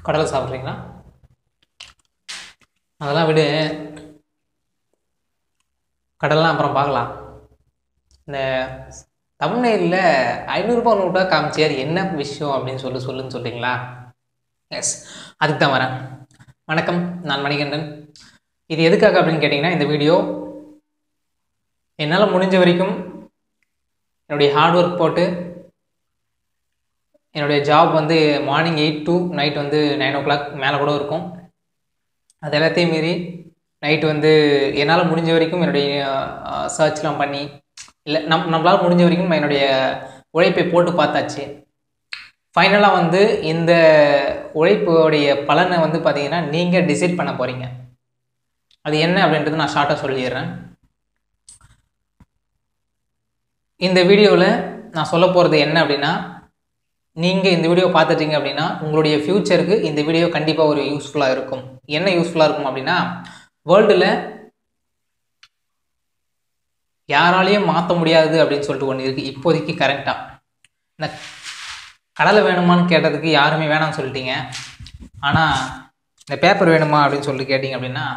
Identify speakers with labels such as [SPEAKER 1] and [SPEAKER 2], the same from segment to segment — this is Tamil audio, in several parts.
[SPEAKER 1] கடலை சாப்பிட்றீங்களா அதெல்லாம் விடு கடலாம் அப்புறம் பார்க்கலாம் இந்த தமிழ்நெல்ல ஐநூறுரூபா நோட்டாக காமிச்சியார் என்ன விஷயம் அப்படின்னு சொல்லி சொல்லுன்னு சொல்கிறீங்களா எஸ் அதுக்கு தான் வரேன் வணக்கம் நான் மணிகண்டன் இது எதுக்காக அப்படின்னு கேட்டிங்கன்னா இந்த வீடியோ என்னால் முடிஞ்ச வரைக்கும் என்னுடைய ஹார்ட் ஒர்க் போட்டு என்னுடைய ஜாப் வந்து மார்னிங் எயிட் டு நைட் வந்து நைன் ஓ கிளாக் மேலே கூட இருக்கும் அது எல்லாத்தையும் மீறி நைட்டு வந்து என்னால் முடிஞ்ச வரைக்கும் என்னுடைய சர்ச்லாம் பண்ணி இல்லை நம் நம்மளால் முடிஞ்ச வரைக்கும் என்னுடைய உழைப்பை போட்டு பார்த்தாச்சு ஃபைனலாக வந்து இந்த உழைப்புடைய பலனை வந்து பார்த்தீங்கன்னா நீங்கள் டிசைட் பண்ண போகிறீங்க அது என்ன அப்படின்றது நான் ஷார்ட்டாக சொல்லிடுறேன் இந்த வீடியோவில் நான் சொல்ல போகிறது என்ன அப்படின்னா நீங்கள் இந்த வீடியோ பார்த்துட்டீங்க அப்படின்னா உங்களுடைய ஃப்யூச்சருக்கு இந்த வீடியோ கண்டிப்பாக ஒரு யூஸ்ஃபுல்லாக இருக்கும் என்ன யூஸ்ஃபுல்லாக இருக்கும் அப்படின்னா வேர்ல்டில் யாராலையும் மாற்ற முடியாது அப்படின்னு சொல்லிட்டு ஒன்று இருக்குது இப்போதைக்கு கரெக்டாக இந்த கடலை வேணுமான்னு கேட்டதுக்கு யாருமே வேணாம்னு சொல்லிட்டீங்க ஆனால் இந்த பேப்பர் வேணுமா அப்படின்னு சொல்லிட்டு கேட்டிங்க அப்படின்னா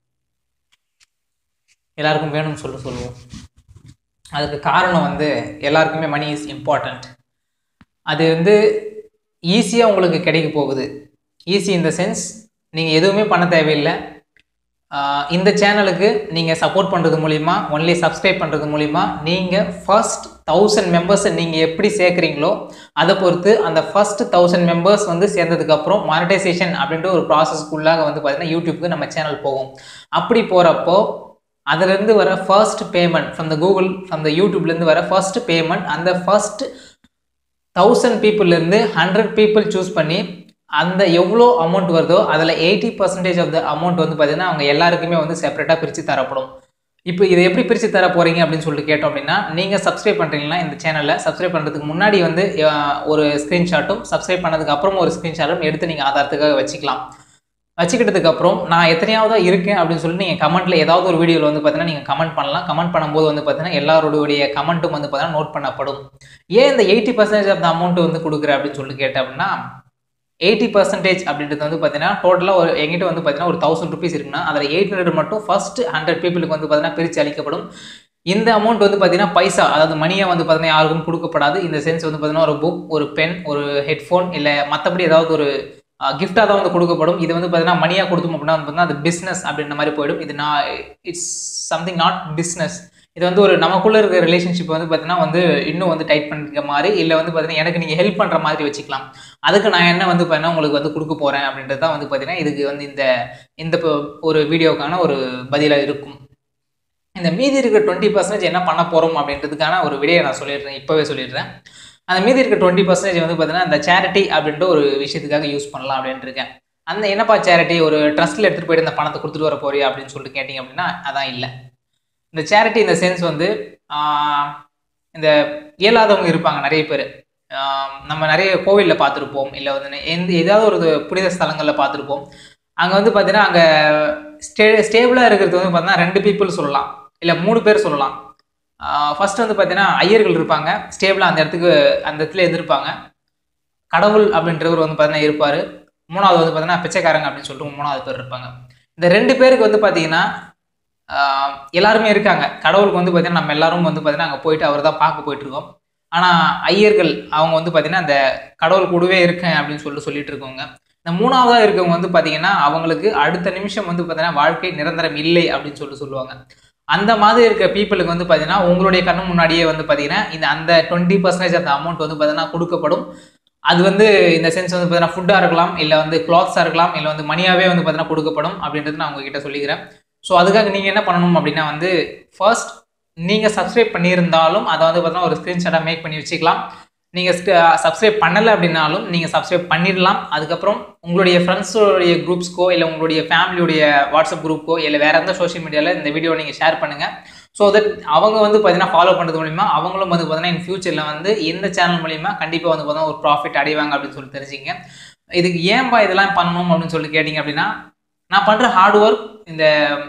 [SPEAKER 1] எல்லாருக்கும் வேணும்னு சொல்லிட்டு சொல்லுவோம் அதுக்கு காரணம் வந்து எல்லாருக்குமே மணி இஸ் இம்பார்ட்டண்ட் அது வந்து ஈஸியாக உங்களுக்கு கிடைக்க போகுது ஈஸி இந்த சென்ஸ் நீங்கள் எதுவுமே பண்ண தேவையில்லை இந்த சேனலுக்கு நீங்கள் சப்போர்ட் பண்ணுறது மூலிமா ஒன்லி சப்ஸ்கிரைப் பண்ணுறது மூலிமா நீங்கள் ஃபர்ஸ்ட் தௌசண்ட் மெம்பர்ஸை நீங்கள் எப்படி சேர்க்குறீங்களோ அதை பொறுத்து அந்த ஃபர்ஸ்ட் தௌசண்ட் மெம்பர்ஸ் வந்து சேர்ந்ததுக்கப்புறம் மானிட்டைசேஷன் அப்படின்ற ஒரு ப்ராசஸ்க்குள்ளாக வந்து பார்த்திங்கன்னா யூடியூப்க்கு நம்ம சேனல் போகும் அப்படி போகிறப்போ அதுலேருந்து வர first payment from the Google from the யூடியூப்லேருந்து வர ஃபர்ஸ்ட் பேமெண்ட் அந்த ஃபர்ஸ்ட் தௌசண்ட் பீப்புள்லேருந்து ஹண்ட்ரட் பீப்புள் சூஸ் பண்ணி அந்த எவ்வளோ அமௌண்ட் வருதோ அதில் eighty percentage of the amount வந்து பார்த்திங்கன்னா அவங்க எல்லாருக்குமே வந்து செப்பரேட்டாக பிரித்து தரப்படும் இப்போ இதை எப்படி பிரித்து தர போகிறீங்க அப்படின்னு சொல்லிட்டு கேட்டோம் அப்படின்னா நீங்கள் சப்ஸ்கிரைப் பண்ணுறீங்களா இந்த சேனலில் சப்ஸ்கிரைப் பண்ணுறதுக்கு முன்னாடி வந்து ஒரு ஸ்க்ரீன்ஷாட்டும் சப்ஸ்கிரைப் பண்ணதுக்கு அப்புறம் ஒரு ஸ்க்ரீன்ஷாட்டும் எடுத்து நீங்கள் ஆதாரத்துக்காக வச்சுக்கலாம் வச்சுக்கிட்டதுக்கு அப்புறம் நான் எத்தனையாவதா இருக்கேன் அப்படின்னு சொல்லிட்டு நீங்கள் கமெண்ட்டில் ஏதாவது ஒரு வீடியோவில் வந்து பார்த்தீங்கன்னா நீங்கள் கமெண்ட் பண்ணலாம் கமெண்ட் பண்ணும்போது வந்து பார்த்தீங்கன்னா எல்லாருடைய கமெண்ட்டும் வந்து பார்த்தீங்கன்னா நோட் பண்ணப்படும் ஏன் இந்த eighty percentage of the amount வந்து கொடுக்குற அப்படின்னு சொல்லிட்டு கேட்டேன் அப்படின்னா எயிட்டி பர்சன்டேஜ் அப்படின்றது வந்து பார்த்தீங்கன்னா டோட்டலாக ஒரு எங்கிட்ட வந்து பார்த்தீங்கன்னா ஒரு தௌசண்ட் ருபீஸ் இருக்குன்னா அதில் எயிட் ஹண்ட்ரட் மட்டும் ஃபர்ஸ்ட் ஹண்ட்ரட் பீப்புளுக்கு வந்து பார்த்தீங்கன்னா பிரித்து அளிக்கப்படும் இந்த அமௌண்ட் வந்து பார்த்தீங்கன்னா பைசா அதாவது மணியாக வந்து பார்த்தீங்கன்னா யாருக்கும் கொடுக்கப்படாது இந்த சென்ஸ் வந்து பார்த்தீங்கன்னா ஒரு புக் ஒரு பென் ஒரு ஹெட்ஃபோன் இல்லை மற்றபடி ஏதாவது ஒரு கிஃப்டாக தான் வந்து கொடுக்கப்படும் இது வந்து பார்த்தீங்கன்னா மணியாக கொடுத்தோம் அப்படின்னா வந்து பார்த்தீங்கன்னா அது பிஸ்னஸ் அப்படின்ற மாதிரி போயிடும் இது நான் இட்ஸ் சம்திங் நாட் பிஸ்னஸ் இது வந்து ஒரு நமக்குள்ளே இருக்கிற ரிலேஷன்ஷிப் வந்து பார்த்தீங்கன்னா வந்து இன்னும் வந்து டைட் பண்ணிக்கிற மாதிரி இல்லை வந்து பார்த்தீங்கன்னா எனக்கு நீங்கள் ஹெல்ப் பண்ணுற மாதிரி வச்சுக்கலாம் அதுக்கு நான் என்ன வந்து பார்த்தீங்கன்னா உங்களுக்கு வந்து கொடுக்க போகிறேன் அப்படின்றது தான் வந்து பார்த்தீங்கன்னா இதுக்கு வந்து இந்த இந்த ஒரு வீடியோக்கான ஒரு பதிலாக இருக்கும் இந்த மீதி இருக்கிற டுவெண்ட்டி பர்சன்டேஜ் என்ன பண்ண போகிறோம் அப்படின்றதுக்கான ஒரு விடையை நான் சொல்லிடுறேன் இப்போவே சொல்லிடுறேன் அந்த மீதி இருக்க டுவெண்ட்டி பர்சன்டேஜ் வந்து பார்த்தீங்கன்னா அந்த சேரிட்டி அப்படின்ற ஒரு விஷயத்துக்காக யூஸ் பண்ணலாம் அப்படின்ட்டு இருக்கேன் அந்த என்னப்பா சேரிட்டி ஒரு ட்ரஸ்ட்டில் எடுத்துகிட்டு போயிட்டு இந்த பணத்தை கொடுத்துட்டு வர போறியா அப்படின்னு சொல்லிட்டு கேட்டிங்க அப்படின்னா அதான் இல்லை இந்த சேரிட்டி இந்த சென்ஸ் வந்து இந்த இயலாதவங்க இருப்பாங்க நிறைய பேர் நம்ம நிறைய கோவிலில் பார்த்துருப்போம் இல்லை வந்து எந்த ஏதாவது ஒரு புனித ஸ்தலங்களில் பார்த்துருப்போம் அங்கே வந்து பார்த்தீங்கன்னா அங்கே ஸ்டே ஸ்டேபிளாக இருக்கிறது வந்து பார்த்தீங்கன்னா ரெண்டு பீப்புள் சொல்லலாம் இல்லை மூணு பேர் சொல்லலாம் ஃபர்ஸ்ட் வந்து பார்த்தீங்கன்னா ஐயர்கள் இருப்பாங்க ஸ்டேபிளாக அந்த இடத்துக்கு அந்த இடத்துல எதிர்ப்பாங்க கடவுள் அப்படின்றவர் வந்து பார்த்தீங்கன்னா இருப்பார் மூணாவது வந்து பார்த்தீங்கன்னா பிச்சைக்காரங்க அப்படின்னு சொல்லிட்டு மூணாவது பேர் இருப்பாங்க இந்த ரெண்டு பேருக்கு வந்து பார்த்தீங்கன்னா எல்லாருமே இருக்காங்க கடவுளுக்கு வந்து பார்த்தீங்கன்னா நம்ம எல்லாரும் வந்து பார்த்தீங்கன்னா அங்கே போயிட்டு அவர் தான் பார்க்க போயிட்டுருக்கோம் ஆனால் ஐயர்கள் அவங்க வந்து பார்த்தீங்கன்னா அந்த கடவுள் கூடவே இருக்கேன் அப்படின்னு சொல்லிட்டு சொல்லிட்டு இருக்கவங்க இந்த மூணாவதாக இருக்கவங்க வந்து பார்த்தீங்கன்னா அவங்களுக்கு அடுத்த நிமிஷம் வந்து பார்த்தீங்கன்னா வாழ்க்கை நிரந்தரம் இல்லை அப்படின்னு சொல்லிட்டு சொல்லுவாங்க அந்த மாதிரி இருக்க பீப்புளுக்கு வந்து பார்த்தீங்கன்னா உங்களுடைய கண்ணு முன்னாடியே வந்து பார்த்தீங்கன்னா இந்த அந்த டுவெண்ட்டி பர்சன்டேஜ் அந்த அமௌண்ட் வந்து பார்த்தீங்கன்னா கொடுக்கப்படும் அது வந்து இந்த சென்ஸ் வந்து பார்த்தீங்கன்னா ஃபுட்டாக இருக்கலாம் இல்லை வந்து கிளாத்ஸாக இருக்கலாம் இல்லை வந்து மணியாகவே வந்து பார்த்தீங்கன்னா கொடுக்கப்படும் அப்படின்றது நான் உங்ககிட்ட சொல்லிக்கிறேன் ஸோ அதுக்காக நீங்கள் என்ன பண்ணணும் அப்படின்னா வந்து ஃபர்ஸ்ட் நீங்கள் சப்ஸ்கிரைப் பண்ணியிருந்தாலும் அதை வந்து பார்த்தீங்கன்னா ஒரு ஸ்க்ரீன்ஷாட்டாக மேக் பண்ணி வச்சுக்கலாம் நீங்கள் சப்ஸ்கிரைப் பண்ணலை அப்படின்னாலும் நீங்கள் சப்ஸ்கிரைப் பண்ணிடலாம் அதுக்கப்புறம் உங்களுடைய ஃப்ரெண்ட்ஸோடைய குரூப்ஸ்க்கோ இல்லை உங்களுடைய ஃபேமிலியுடைய வாட்ஸ்அப் குரூப்க்கோ இல்லை வேறு எந்த சோஷியல் மீடியாவில் இந்த வீடியோ நீங்கள் ஷேர் பண்ணுங்கள் ஸோ தட் அவங்க வந்து பார்த்தீங்கன்னா ஃபாலோ பண்ணுறது மூலிமா அவங்களும் வந்து பார்த்தீங்கன்னா இன் ஃபியூச்சரில் வந்து இந்த சேனல் மூலிமா கண்டிப்பாக வந்து பார்த்தீங்கன்னா ஒரு ப்ராஃபிட் அடைவாங்க அப்படின்னு சொல்லி தெரிஞ்சுங்க இதுக்கு ஏன்பா இதெல்லாம் பண்ணணும் அப்படின்னு சொல்லி கேட்டிங்க அப்படின்னா நான் பண்ணுற ஹார்ட் ஒர்க் இந்த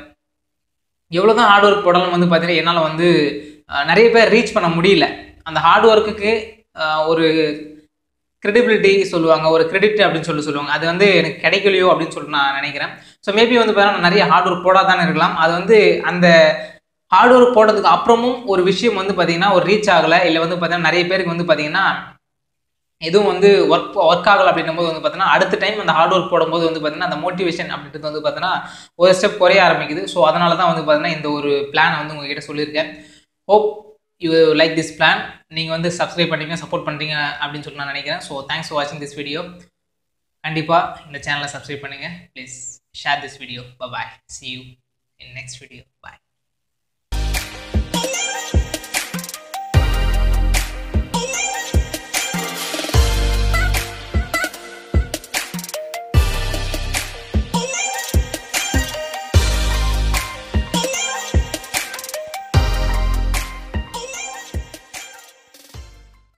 [SPEAKER 1] எவ்வளோ தான் ஹார்ட் ஒர்க் போடலாம் வந்து பார்த்தீங்கன்னா என்னால் வந்து நிறைய பேர் ரீச் பண்ண முடியல அந்த ஹார்ட் ஒர்க்குக்கு ஒரு கிரெடிபிலிட்டி சொல்லுவாங்க ஒரு கிரெடிட் அப்படின்னு சொல்லி சொல்லுவாங்க அது வந்து எனக்கு கிடைக்கலையோ அப்படின்னு சொல்லிட்டு நான் நினைக்கிறேன் ஸோ மேபி வந்து பார்த்தீங்கன்னா நிறைய ஹார்ட் ஒர்க் போடாதானே இருக்கலாம் அது வந்து அந்த ஹார்ட் ஒர்க் போட்டதுக்கு அப்புறமும் ஒரு விஷயம் வந்து பார்த்தீங்கன்னா ஒரு ரீச் ஆகலை இல்லை வந்து பார்த்தீங்கன்னா நிறைய பேருக்கு வந்து பார்த்தீங்கன்னா எதுவும் வந்து ஒர்க் ஒர்க் ஆகலை அப்படின்னும் போது வந்து பார்த்தீங்கன்னா அடுத்த டைம் அந்த ஹார்ட் ஒர்க் போடும்போது வந்து பார்த்தீங்கன்னா அந்த மோட்டிவேஷன் அப்படின்றது வந்து பார்த்தீங்கன்னா ஒரு ஸ்டெப் குறைய ஆரம்பிக்குது ஸோ அதனால தான் வந்து பார்த்தீங்கன்னா இந்த ஒரு பிளான் வந்து உங்ககிட்ட சொல்லியிருக்கேன் hope you like this plan நீங்கள் வந்து சப்ஸ்கிரைப் பண்ணுறீங்க சப்போர்ட் பண்ணுறீங்க அப்படின்னு சொல்லி நான் நினைக்கிறேன் ஸோ தேங்க்ஸ் ஃபார் வாட்சிங் திஸ் வீடியோ கண்டிப்பாக இந்த சேனலை சப்ஸ்கிரைப் பண்ணுங்கள் please share this video bye see you in next video bye